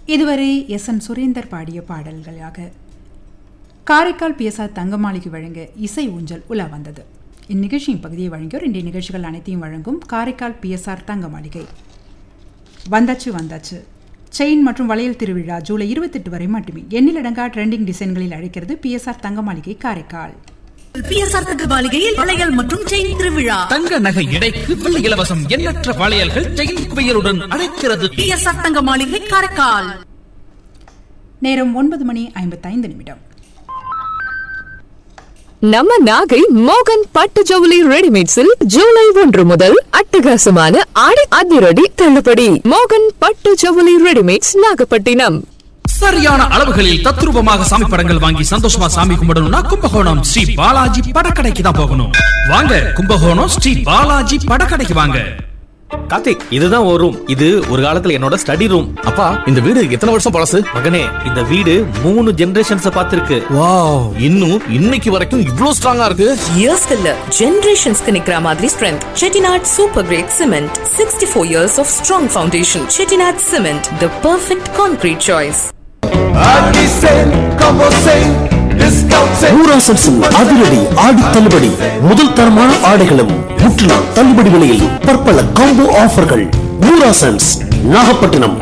இதுவரை S N Surender பாடிய பாடல்களாக காரைக்கால் பிஎஸ்ஆர் தங்கமாளிகை வழங்க இசை ஊஞ்சல் உலா வந்தது இந்நிகழ்ச்சியின் பகுதியை வழங்கியோர் இன்றைய நிகழ்ச்சிகள் அனைத்தையும் வழங்கும் காரைக்கால் பிஎஸ்ஆர் தங்க மாளிகை வந்தாச்சு வந்தாச்சு செயின் மற்றும் வளையல் திருவிழா ஜூலை இருபத்தெட்டு வரை மட்டுமே எண்ணிலடங்கா ட்ரெண்டிங் டிசைன்களில் அழைக்கிறது பிஎஸ்ஆர் தங்க மாளிகை காரைக்கால் பிஎஸ்ஆர் தங்க மாளிகையில் வளையல் மற்றும் செயின் திருவிழா தங்க நகை எடைக்கு வெள்ளி இலவசம் எண்ணற்ற வளையல்கள் செயின் குவியலுடன் அழைக்கிறது பிஎஸ்ஆர் தங்க மாளிகை காரைக்கால் நேரம் ஒன்பது மணி ஐம்பத்தைந்து நிமிடம் நம்ம நாகை மோகன் பட்டு ஜவுளி ரெடிமேட்ஸில் ஜூலை ஒன்று முதல் அட்டகாசமான ஆடி அதிரடி தள்ளுபடி மோகன் பட்டு ஜவுளி ரெடிமேட்ஸ் நாகப்பட்டினம் சரியான அளவுகளில் தத்ரூபமாக சாமி படங்கள் வாங்கி சந்தோஷமா சாமி கும்பிடணும்னா கும்பகோணம் ஸ்ரீ பாலாஜி படக்கடைக்கு தான் போகணும் வாங்க கும்பகோணம் ஸ்ரீ பாலாஜி படக்கடைக்கு வாங்க கார்த்திக் இதுதான் ஒரு ரூம் இது ஒரு காலத்துல என்னோட ஸ்டடி ரூம் அப்பா இந்த வீடு எத்தனை வருஷம் பழசு மகனே இந்த வீடு மூணு ஜெனரேஷன்ஸ் பார்த்திருக்கு வாவ் இன்னும் இன்னைக்கு வரைக்கும் இவ்ளோ ஸ்ட்ராங்கா இருக்கு இயர்ஸ்க்கு இல்ல ஜெனரேஷன்ஸ்க்கு நிக்கிற மாதிரி strength Chettinad super grade cement sixty four years of strong foundation Chettinad cement the perfect concrete choice ஊராசன்ஸின் அதிரடி ஆடி தள்ளுபடி முதல் தரமான ஆடைகளும் முற்றிலும் தள்ளுபடி விலையில் பற்பல காம்போ ஆஃபர்கள் ஊராசன்ஸ் நாகப்பட்டினம்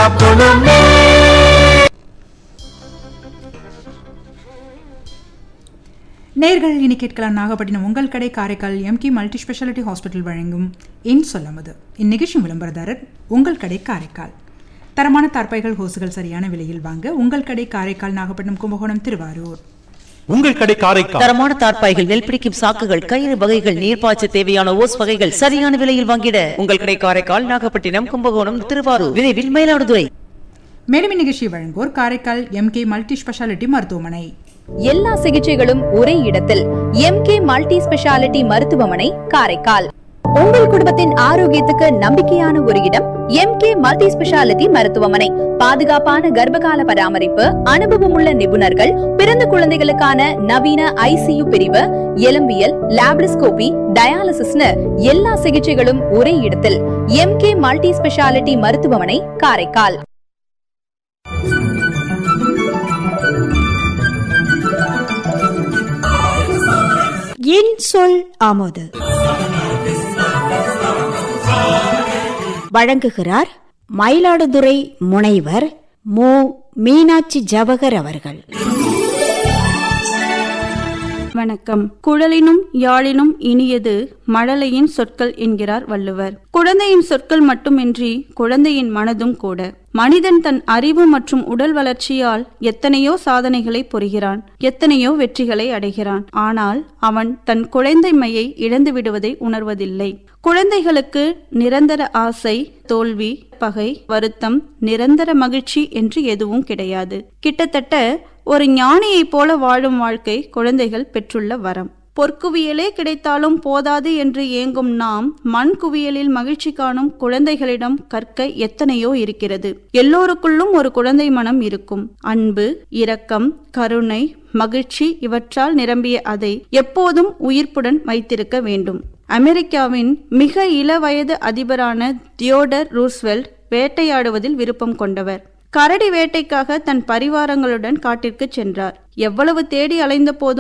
நேர்கள் இனி கேட்கலாம் நாகப்பட்டினம் உங்கள் கடை Karaikal MK multi speciality hospital வழங்கும் இன் சொல்லமுது இந்நிகழ்ச்சி விளம்பரதாரர் உங்கள் கடை காரைக்கால் தரமான தார்பாய்கள் ஹோசுகள் சரியான விலையில் வாங்க உங்கள் கடை காரைக்கால் நாகப்பட்டினம் கும்பகோணம் திருவாரூர் உங்கள் கடை காரைக்கால் தரமான தார்ப்பாய்கள் நெல்பிடிக்கும் சாக்குகள் கயிறு வகைகள் நீர்ப்பாய்ச்ச தேவையான ஓஸ் வகைகள் சரியான விலையில் வாங்கிட உங்கள் கடை காரைக்கால் நாகப்பட்டினம் கும்பகோணம் திருவாரூர் விரைவில் மயிலாடுதுறை மேலும் இந்நிகழ்ச்சியை வழங்குவோர் காரைக்கால் எம்கே மல்டி ஸ்பெஷாலிட்டி மருத்துவமனை எல்லா சிகிச்சைகளும் ஒரே இடத்தில் எம்கே மல்டி ஸ்பெஷாலிட்டி மருத்துவமனை காரைக்கால் உங்கள் குடும்பத்தின் ஆரோக்கியத்துக்கு நம்பிக்கையான ஒரு இடம் எம்கே மல்டி ஸ்பெஷாலிட்டி மருத்துவமனை பாதுகாப்பான கர்ப்பகால பராமரிப்பு அனுபவமுள்ள நிபுணர்கள் பிறந்த குழந்தைகளுக்கான நவீன ஐசியு பிரிவு எலும்பியல் லாப்ரிஸ்கோபி டயாலிசிஸ்னு எல்லா சிகிச்சைகளும் ஒரே இடத்தில் எம்கே மல்டி ஸ்பெஷாலிட்டி மருத்துவமனை காரைக்கால் என் சொல் ஆமோது வழங்குகிறார் மயிலாடுதுறை முனைவர் மு மீனாட்சி ஜவஹர் அவர்கள் வணக்கம் குழலினும் யாழினும் இனியது மழலையின் சொற்கள் என்கிறார் வள்ளுவர் குழந்தையின் சொற்கள் மட்டுமின்றி குழந்தையின் மனதும் கூட மனிதன் தன் அறிவு மற்றும் உடல் வளர்ச்சியால் எத்தனையோ சாதனைகளை புரிகிறான் எத்தனையோ வெற்றிகளை அடைகிறான் ஆனால் அவன் தன் குழந்தைமையை இழந்து விடுவதை உணர்வதில்லை குழந்தைகளுக்கு நிரந்தர ஆசை தோல்வி பகை வருத்தம் நிரந்தர மகிழ்ச்சி என்று எதுவும் கிடையாது கிட்டத்தட்ட ஒரு ஞானியைப் போல வாழும் வாழ்க்கை குழந்தைகள் பெற்றுள்ள வரம் பொற்குவியலே கிடைத்தாலும் போதாது என்று ஏங்கும் நாம் மண் குவியலில் மகிழ்ச்சி காணும் குழந்தைகளிடம் கற்க எத்தனையோ இருக்கிறது எல்லோருக்குள்ளும் ஒரு குழந்தை மனம் இருக்கும் அன்பு இரக்கம் கருணை மகிழ்ச்சி இவற்றால் நிரம்பிய அதை எப்போதும் உயிர்ப்புடன் வைத்திருக்க வேண்டும் அமெரிக்காவின் மிக இளவயது அதிபரான தியோடர் ரூஸ்வெல்ட் வேட்டையாடுவதில் விருப்பம் கொண்டவர் கரடி வேட்டைக்காக தன் பரிவாரங்களுடன் காட்டிற்கு சென்றார் எவ்வளவு தேடி அலைந்த போதும்